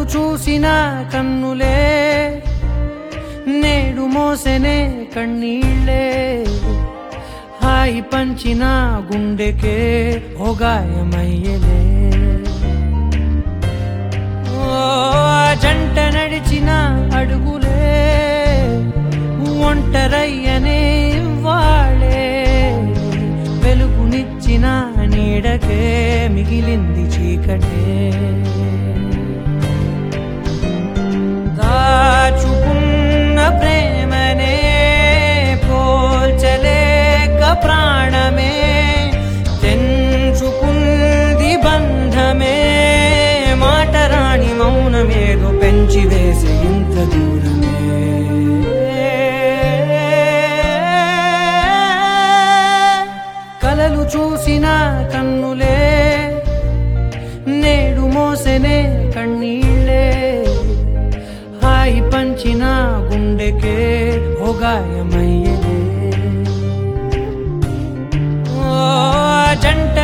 చూసిన కన్నులే నేడు మోసెనే కన్నీళ్ళే హాయి పంచిన గుండెకే ఓ గాయమయ్యలే ఓ ఆ జంట నడిచిన అడుగులే ఒంటరయ్యనే వాళే వెలుగునిచ్చిన నీడకే మిగిలింది చీకటే దాచుకున్న ప్రేమనే పోల్చలేక ప్రాణమే తెంచుకుంది బంధమే మాట రాణి మౌనమేదో పెంచి వేసే ఇంత దూరమే కలలు చూసిన కన్నులే నేడు మోసెనే కన్నీళ్ళే హాయి పంచిన గుండెకే ఓ గాయమయ్యలే ఓ ఆ జంట